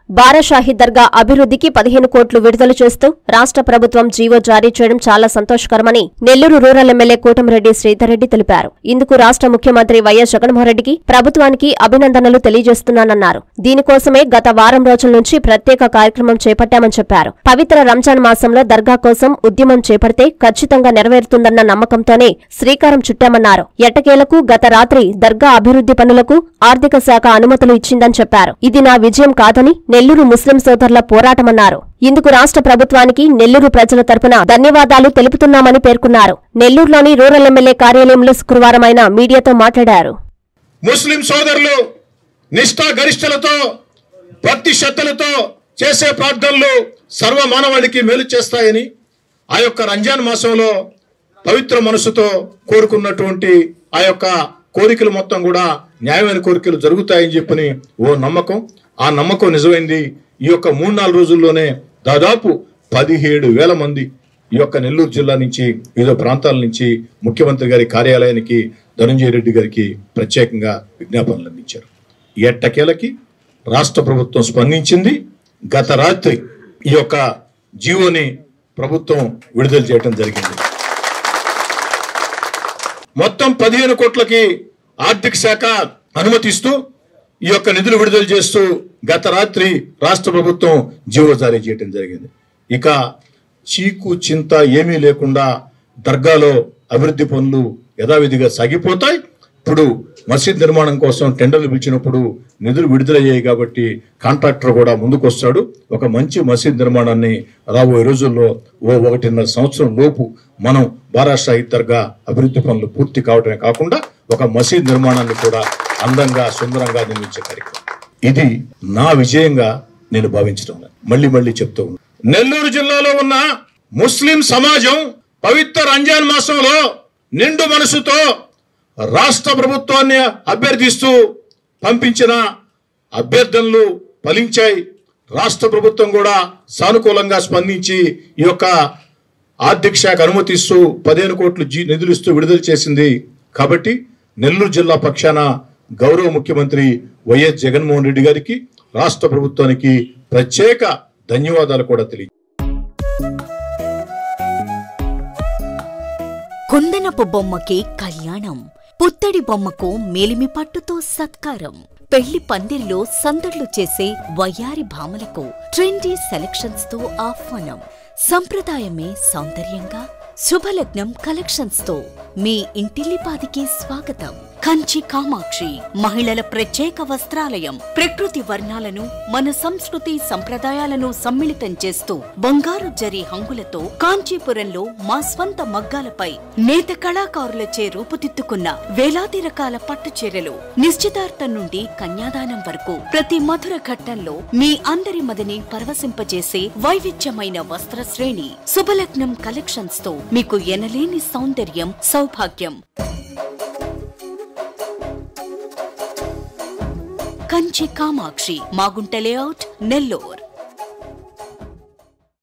బారాషాహి దర్గా అభివృద్ధికి పదిహేను కోట్లు విడుదల చేస్తూ రాష్ట్ర ప్రభుత్వం జీవో జారీ చేయడం చాలా సంతోషకరమని నెల్లూరు రూరల్ ఎమ్మెల్యే కోటమిరెడ్డి శ్రీధర్రెడ్డి తెలిపారు ఇందుకు రాష్ట్ర ముఖ్యమంత్రి వైఎస్ జగన్మోహన్రెడ్డికి ప్రభుత్వానికి అభినందనలు తెలియజేస్తున్నానన్నారు దీనికోసమే గత వారం రోజుల నుంచి ప్రత్యేక కార్యక్రమం చేపట్టామని చెప్పారు పవిత్ర రంజాన్ మాసంలో దర్గా కోసం ఉద్యమం చేపడితే ఖచ్చితంగా నెరవేరుతుందన్న నమ్మకంతోనే శ్రీకారం చుట్టామన్నారు ఎట్టకేలకు గత రాత్రి దర్గా అభివృద్ధి పనులకు ఆర్థిక శాఖ అనుమతులు ఇచ్చిందని చెప్పారు ఇది నా విజయం కాదని నెల్లూరు ముస్లిం సోదరుల పోరాటమన్నారు ఇందుకు రాష్ట్ర ప్రభుత్వానికి నెల్లూరు ప్రజల తరపున ధన్యవాదాలు తెలుపుతున్నామని పేర్కొన్నారు నెల్లూరులోని రూరల్ ఎమ్మెల్యే కార్యాలయంలో శుక్రవారం ఆయన మీడియాతో మాట్లాడారు ముస్లిం సోదరులు నిష్ఠా గరిష్టలతో భక్తి శ్రద్ధలతో చేసే ప్రార్థనలు సర్వ మానవాళికి మేలు చేస్తాయని ఆ యొక్క రంజాన్ మాసంలో పవిత్ర మనసుతో కోరుకున్నటువంటి ఆ యొక్క కోరికలు మొత్తం కూడా న్యాయమైన కోరికలు జరుగుతాయని చెప్పని ఓ నమ్మకం ఆ నమ్మకం నిజమైంది ఈ యొక్క మూడు నాలుగు రోజుల్లోనే దాదాపు పదిహేడు వేల మంది ఈ యొక్క నెల్లూరు జిల్లా నుంచి వివిధ ప్రాంతాల నుంచి ముఖ్యమంత్రి గారి కార్యాలయానికి ధనంజయ రెడ్డి గారికి ప్రత్యేకంగా విజ్ఞాపనలు అందించారు ఎట్టకేలకి రాష్ట్ర ప్రభుత్వం స్పందించింది గత రాత్రి ఈ యొక్క జీవోని ప్రభుత్వం విడుదల చేయడం జరిగింది మొత్తం పదిహేను కోట్లకి ఆర్థిక శాఖ అనుమతిస్తూ ఈ యొక్క నిధులు విడుదల చేస్తూ గత రాత్రి రాష్ట్ర ప్రభుత్వం జీవో జారీ చేయడం జరిగింది ఇక చీకు చింత ఏమీ లేకుండా దర్గాలో అభివృద్ధి పనులు యథావిధిగా సాగిపోతాయి ఇప్పుడు మసీద్ నిర్మాణం కోసం టెండర్లు పిలిచినప్పుడు నిధులు విడుదలయ్యాయి కాబట్టి కాంట్రాక్టర్ కూడా ముందుకు వస్తాడు ఒక మంచి మసీద్ నిర్మాణాన్ని రాబోయే రోజుల్లో ఓ ఒకటిన్నర సంవత్సరం లోపు మనం బారాషాహి దర్గా అభివృద్ధి పనులు పూర్తి కావడమే కాకుండా ఒక మసీద్ నిర్మాణాన్ని కూడా అందంగా సుందరంగా నిర్మించే కార్యక్రమం ఇది నా విజయంగా నేను భావించడం లేదు. మళ్ళీ మళ్ళీ చెప్తూ ఉన్నాను నెల్లూరు జిల్లాలో ఉన్న ముస్లిం సమాజం పవిత్ర రంజాన్ మాసంలో నిండు మనసుతో రాష్ట్ర ప్రభుత్వాన్ని అభ్యర్థిస్తూ పంపించిన అభ్యర్థనలు ఫలించాయి రాష్ట్ర ప్రభుత్వం కూడా సానుకూలంగా స్పందించి ఈ యొక్క ఆర్థిక శాఖ అనుమతిస్తూ పదిహేను కోట్లు జీ నిధులు ఇస్తూ విడుదల చేసింది కాబట్టి నెల్లూరు జిల్లా పక్షాన గౌరవ ముఖ్యమంత్రి వైఎస్ జగన్మోహన్ రెడ్డి గారికి రాష్ట్ర ప్రభుత్వానికి ప్రత్యేక ధన్యవాదాలు కూడా తెలియ కుందనపు బొమ్మకి కళ్యాణం పుత్తడి బొమ్మకు మేలిమి పట్టుతో సత్కారం పెళ్లి పందిర్లో సందడ్లు చేసే వయ్యారి భామలకు ట్రెండీ సెలక్షన్స్ తో ఆహ్వానం సంప్రదాయమే సౌందర్యంగా శుభలగ్నం కలెక్షన్స్ తో మీ ఇంటిల్లిపాదికి స్వాగతం కంచి కామాక్షి మహిళల ప్రత్యేక వస్త్రాలయం ప్రకృతి వర్ణాలను మన సంస్కృతి సంప్రదాయాలను సమ్మిళితం చేస్తూ బంగారు జరి హంగులతో కాంచీపురంలో మా స్వంత మగ్గాలపై నేత కళాకారులచే రూపుదిద్దుకున్న వేలాది రకాల పట్టు చీరలు నిశ్చితార్థం నుండి కన్యాదానం వరకు ప్రతి మధుర ఘట్టంలో మీ అందరి మదిని పరవశింపజేసే వైవిధ్యమైన వస్త్ర శ్రేణి శుభలగ్నం కలెక్షన్స్ తో మీకు ఎనలేని సౌందర్యం సౌభాగ్యం కంచి కామాక్షి మాగుంట లేఅవుట్ నెల్లూర్